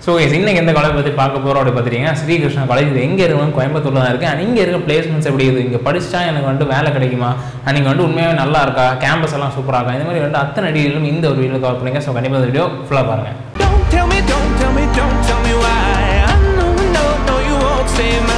So இன்னைக்கு எந்த college பற்றி பார்க்க போகிறோம் அப்படி பார்த்துட்டீங்கன்னா ஸ்ரீகிருஷ்ணா காலேஜ் இது எங்கே இருக்கும் கோயம்புத்தூர்ல தான் இருக்குது அண்ட் இங்கே இருக்க பிளேஸ்மெண்ட்ஸ் எப்படி இருக்குது இங்கே படிச்சா எனக்கு வந்துட்டு வேலை கிடைக்குமா அண்ட் இங்கே வந்து உண்மையாகவே நல்லா இருக்கா கேம்பஸ் எல்லாம் சூப்பராக இருக்கா இந்த மாதிரி வந்து அத்தனை டீலும் இந்த ஒரு வீடியோ கவர் பண்ணுங்க ஸோ கண்டிப்பாக இந்த வீடியோ ஃபுல்லாக பாருங்கள் Don't tell me, don't tell me, don't tell me why. I know, no, no, you won't save my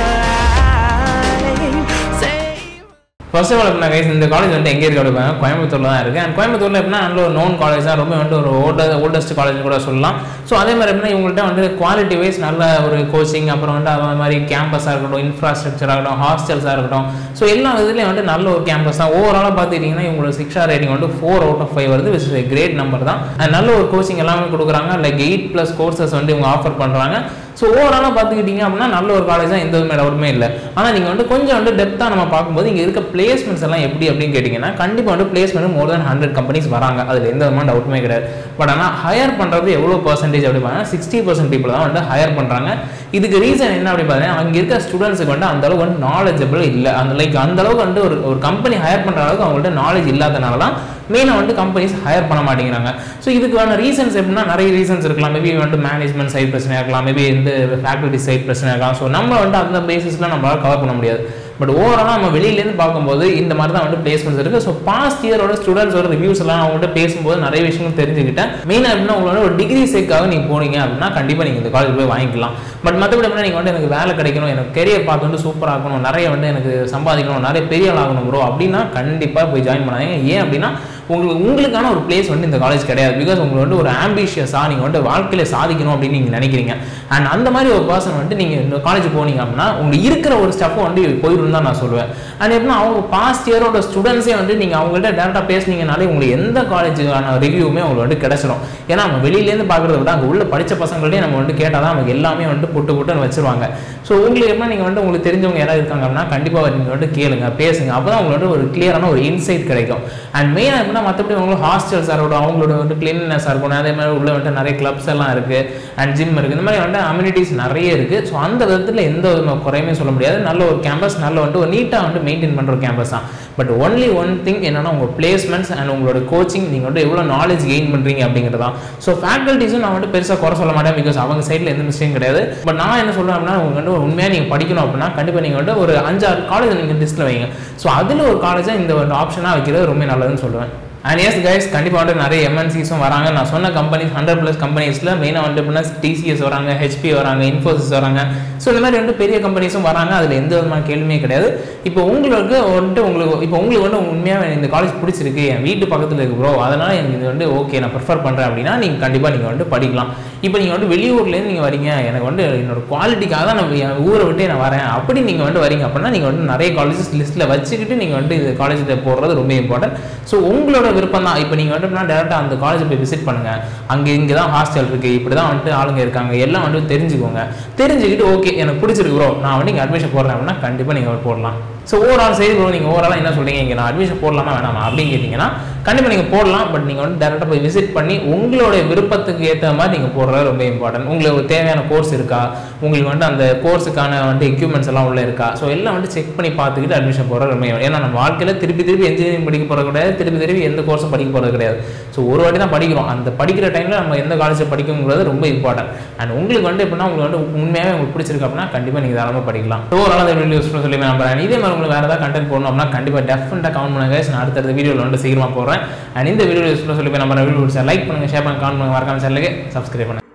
life. Save. First of all எப்படின்னா கைஸ் இந்த காலேஜ் வந்து எங்கே இருக்கு அப்படின்னா கோயம்புத்தூர்ல தான் இருக்குது அண்ட் கோயம்புத்தூர்ல எப்படின்னா நல்ல ஒரு நோன் காலேஜ் தான் ரொம்ப வந்து ஒரு ஓல்ட ஓல்டஸ்ட் காலேஜ் கூட சொல்லலாம் ஸோ அதே மாதிரி எப்படின்னா இவங்கள்ட்ட வந்து குவாலிட்டி வைஸ் நல்ல ஒரு கோச்சிங் அப்புறம் வந்து அது மாதிரி கேம்பஸாக இருக்கட்டும் இன்ஃப்ராஸ்ட்ரக்சராக இருக்கட்டும் ஹாஸ்டல்ஸாக இருக்கட்டும் ஸோ எல்லா இதுலேயும் வந்து நல்ல ஒரு கேம்பஸ் தான் ஓவராலாக பார்த்துக்கிட்டிங்கன்னா இவங்களோட சிக்ஸா ரேட்டிங் வந்து ஃபோர் அவுட் ஆஃப் ஃபைவ் வருது விச் இஸ் கிரேட் நம்பர் தான் And நல்ல ஒரு கோச்சிங் எல்லாமே கொடுக்குறாங்க லைக் எயிட் ப்ளஸ் கோர்சஸ் வந்து இவங்க ஆஃபர் பண்ணுறாங்க ஸோ ஓவராலாக பார்த்துக்கிட்டிங்க அப்படின்னா நல்ல ஒரு காலேஜ் தான் எந்த விதமான டவுட்டுமே இல்லை ஆனால் நீங்கள் வந்து கொஞ்சம் வந்து டெப்த்தாக நம்ம பார்க்கும்போது இங்கே இருக்க பிளேஸ்மெண்ட்ஸ் எல்லாம் எப்படி அப்படின்னு கேட்டிங்கன்னா கண்டிப்பாக வந்து placement more then hundred companies வராங்க அதில் எந்த விதமான டவுட்டுமே கிடையாது பட் ஆனால் ஹையர் பண்ணுறது எவ்வளோ பர்சன்டேஜ் அப்படி பார்த்தீங்கன்னா சிக்ஸ்டி பர்சன்ட் பீப்புள் தான் வந்து ஹையர் பண்ணுறாங்க இதுக்கு ரீசன் என்ன அப்படி பார்த்தீங்கன்னா அங்கே இருக்க ஸ்டூடெண்ட்ஸுக்கு வந்து அந்த அளவுக்கு வந்து நாலேஜபிள் இல்லை அந்த லைக் அந்த அளவுக்கு வந்து ஒரு ஒரு கம்பெனி ஹையர் பண்ணுற அளவுக்கு அவங்கள்ட்ட நாலேஜ் இல்லாதனால தான் மெயினாக வந்து கம்பெனிஸ் ஹையர் பண்ண மாட்டேங்கிறாங்க ஸோ இதுக்கான ரீசன்ஸ் எப்படின்னா நிறைய ரீசன்ஸ் இருக்கலாம் மேபி வந்து மேனேஜ்மெண்ட் சைட் பிரச்சனையாக இருக்கலாம் மேபி இந்த ஃபேக்கல்டி சைட் பிரச்சனையாக இருக்கலாம் ஸோ நம்ம வந்து அந்த பேசிஸில் நம்மளால கவர் பண்ண முடியாது பட் ஓவராலாக நம்ம வெளியிலேருந்து பார்க்கும்போது இந்த மாதிரி தான் வந்து பிளேஸ்மெண்ட்ஸ் இருக்குது ஸோ பாஸ்ட் இயரோட ஸ்டூடெண்ட்ஸோட ரிவ்யூஸ் எல்லாம் அவங்கள்ட்ட பேசும்போது நிறைய விஷயங்கள் தெரிஞ்சுக்கிட்டேன் மெயினாக எப்படின்னா உங்களோட ஒரு டிகிரி சேக்காக நீங்கள் போனீங்க அப்படின்னா கண்டிப்பாக நீங்கள் இந்த காலேஜ் போய் வாங்கிக்கலாம் பட் மற்றபடி எப்படின்னா நீங்கள் வந்து எனக்கு வேலை கிடைக்கணும் எனக்கு கெரியர் பார்த்து வந்து சூப்பராக இருக்கணும் நிறைய வந்து எனக்கு சம்பாதிக்கணும் நிறைய பெரிய ஆள் ஆகணும் ப்ரோ அப்படின்னா கண்டிப்பாக போய் ஜாயின் பண்ணாதீங்க ஏன் அப்படின்னா உங்களுக்கு உங்களுக்கான ஒரு பிளேஸ் வந்து இந்த காலேஜ் கிடையாது பிகாஸ் உங்களுக்கு வந்து ஒரு ஆம்பிஷியஸாக நீங்கள் வந்து வாழ்க்கையில் சாதிக்கணும் அப்படின்னு நீங்கள் நினைக்கிறீங்க அண்ட் அந்த மாதிரி ஒரு பர்சன் வந்து நீங்கள் இந்த காலேஜ் போனீங்க அப்படின்னா உங்களுக்கு இருக்கிற ஒரு ஸ்டெப்பை வந்து போயிடும் தான் நான் சொல்லுவேன் அண்ட் எப்படின்னா அவங்க பாஸ்ட் இயரோட ஸ்டூடெண்ட்ஸே வந்து நீங்கள் அவங்கள்ட்ட டேரெக்டாக பேசுனீங்கனாலே உங்களுக்கு எந்த காலேஜுக்கான ரிவ்யூமே உங்களுக்கு வந்து கிடைச்சிடும் ஏன்னா நம்ம வெளியிலேருந்து பார்க்குறத விட அங்கே உள்ள படித்த பசங்கள்டே நம்ம வந்து கேட்டால் தான் நமக்கு எல்லாமே வந்து புட்டு புட்டுன்னு வச்சிருவாங்க ஸோ உங்களுக்கு எப்படின்னா நீங்கள் வந்து உங்களுக்கு தெரிஞ்சவங்க யாராவது இருக்காங்க அப்படின்னா கண்டிப்பாக நீங்கள் வந்து கேளுங்க பேசுங்க அப்போ தான் உங்களுக்கு வந்து ஒரு கிளியரான ஒரு இன்சைட் கிடைக்கும் அண்ட் மெயினாக எப்படின்னா மற்றபடி உங்களுக்கு ஹாஸ்டல்ஸாக இருக்கட்டும் அவங்களோட வந்து கிளீன்னஸாக இருக்கணும் அதே மாதிரி உள்ள வந்துட்டு நிறைய கிளப்ஸ் எல்லாம் இருக்குது அண்ட் ஜிம் இருக்குது இந்த மாதிரி வந்து அம்யூனிட்டிஸ் நிறைய இருக்குது ஸோ அந்த விதத்தில் எந்த விதமான குறையுமே சொல்ல முடியாது நல்ல ஒரு கேம்பஸ் நல்ல வந்து ஒரு நீட்டாக வந்து மெயின்டைன் பண்ணுற கேம்பஸ் தான் பட் ஒன்லி ஒன் திங் என்னன்னா உங்கள் பிளேஸ்மெண்ட்ஸ் அண்ட் உங்களோட கோச்சிங் நீங்கள் வந்து எவ்வளோ நாலேஜ் கெயின் பண்ணுறீங்க அப்படிங்கிறது தான் ஸோ ஃபேக்கல்ட்டிஸும் நான் வந்து பெருசாக குறை சொல்ல மாட்டேன் பிகாஸ் அவங்க சைடில் எந்த மிஸ்டேக்கும் கிடையாது பட் நான் என்ன சொல்கிறேன் அப்படின்னா உங்களுக்கு வந்து உண்மையாக நீங்கள் படிக்கணும் அப்படின்னா கண்டிப்பாக நீங்கள் வந்து ஒரு அஞ்சாறு காலேஜ் நீங்கள் லிஸ்ட்டில் வைங்க ஸோ அதில் ஒரு காலேஜாக இந்த ஒரு ஆப்ஷனாக வைக்கிறது ரொம்ப நல்லதுன்னு சொல்லுவேன் அண்ட் எஸ் கைஸ் கண்டிப்பாக வந்து நிறைய எம்என்சிஸும் வராங்க நான் சொன்ன கம்பெனிஸ் ஹண்ட்ரட் ப்ளஸ் கம்பெனிஸில் மெயினாக வந்து எப்படின்னா டிசிஎஸ் வராங்க ஹெச்பி வராங்க இன்ஃபோசிஸ் வராங்க ஸோ இந்த மாதிரி வந்து பெரிய கம்பெனிஸும் வராங்க அதில் எந்த விதமான கேள்வியுமே கிடையாது இப்போ உங்களுக்கு வந்துட்டு உங்களுக்கு இப்போ உங்களுக்கு வந்து உண்மையாக இந்த காலேஜ் பிடிச்சிருக்கு என் வீட்டு பக்கத்தில் இருக்கு ப்ரோ அதனால் எனக்கு இது வந்து ஓகே நான் ப்ரிஃபர் பண்ணுறேன் அப்படின்னா நீங்கள் கண்டிப்பாக நீங்கள் வந்து படிக்கலாம் இப்போ நீங்கள் வந்து வெளியூர்லேருந்து நீங்கள் வரீங்க எனக்கு வந்து என்னோட குவாலிட்டிக்காக தான் நான் என் ஊரை விட்டே நான் வரேன் அப்படி நீங்கள் வந்து வரீங்க அப்படின்னா நீங்கள் வந்து நிறைய காலேஜஸ் லிஸ்ட்டில் வச்சுக்கிட்டு நீங்கள் வந்து இது காலேஜில் போடுறது ரொம்ப இம்பார்ட்டன்ட் ஸோ உங்களோட விருப்பம் தான் இப்போ நீங்கள் வந்துட்டுனா டேரெக்டாக அந்த காலேஜ் போய் விசிட் பண்ணுங்கள் அங்கே இங்கே தான் ஹாஸ்டல் இருக்குது இப்படி தான் வந்துட்டு ஆளுங்க இருக்காங்க எல்லாம் வந்து தெரிஞ்சுக்கோங்க தெரிஞ்சுக்கிட்டு ஓகே எனக்கு பிடிச்சிருக்கு ப்ரோ நான் வந்து இங்கே அட்மிஷன் போடுறேன் அப்படின்னா கண்டிப்பாக நீங்கள் போடலாம் ஸோ ஓவரால் சரி ப்ரோ நீங்கள் ஓவராலாக என்ன சொல்றீங்க இங்கே நான் அட்மிஷன் போடலாமா வேணாமா அப்படின்னு கேட்டிங்கன்னா கண்டிப்பாக நீங்கள் போடலாம் பட் நீங்கள் வந்து டேரெக்டாக போய் விசிட் பண்ணி உங்களுடைய விருப்பத்துக்கு ஏற்ற மாதிரி நீங்கள் போடுறது ரொம்ப இம்பார்ட்டன்ட் உங்களுக்கு ஒரு தேவையான கோர்ஸ் இருக்கா உங்களுக்கு வந்து அந்த கோர்ஸுக்கான வந்து எக்யூப்மெண்ட்ஸ் எல்லாம் உள்ள இருக்கா ஸோ எல்லாம் வந்து செக் பண்ணி பார்த்துக்கிட்டு அட்மிஷன் போடுறது ரொம்ப important. ஏன்னா நம்ம வாழ்க்கையில் திருப்பி திருப்பி இன்ஜினியரிங் படிக்க போகிறது கிடையாது திருப்பி திருப்பி எந்த கோர்ஸும் படிக்க போகிறது கிடையாது ஸோ ஒரு வாட்டி தான் படிக்கிறோம் அந்த படிக்கிற டைமில் நம்ம எந்த காலேஜில் படிக்கணுங்கிறது ரொம்ப இம்பார்ட்டன்ட் அண்ட் உங்களுக்கு வந்து எப்படின்னா உங்களுக்கு வந்து உண்மையாகவே உங்களுக்கு பிடிச்சிருக்கு அப்படின்னா கண்டிப்பாக நீங்கள் தாராளமாக படிக்கலாம் ஸோ ஓவரால் அந்த வீடியோ யூஸ் பண்ண சொல்லி நம்புறேன் இதே மாதிரி உங்களுக்கு வேறு ஏதாவது கண்டென்ட் போடணும் அப்படின்னா கண்டிப்பாக டெஃபினட்டாக கமெண்ட் பண்ணுங்க guys. நான் அடுத்தடுத்த வீடியோவில் வந்து சீக்கிரமாக போடுறேன் அண்ட் இந்த வீடியோ யூஸ் பண்ண சொல்லி நம்ம வீடியோ லைக் பண்ணுங்கள் ஷேர் பண்ணுங்க கமெண்ட் பண்ணுங்க மறக்காம சேனலுக்கு சப்ஸ்கிரைப் பண்ணுங்க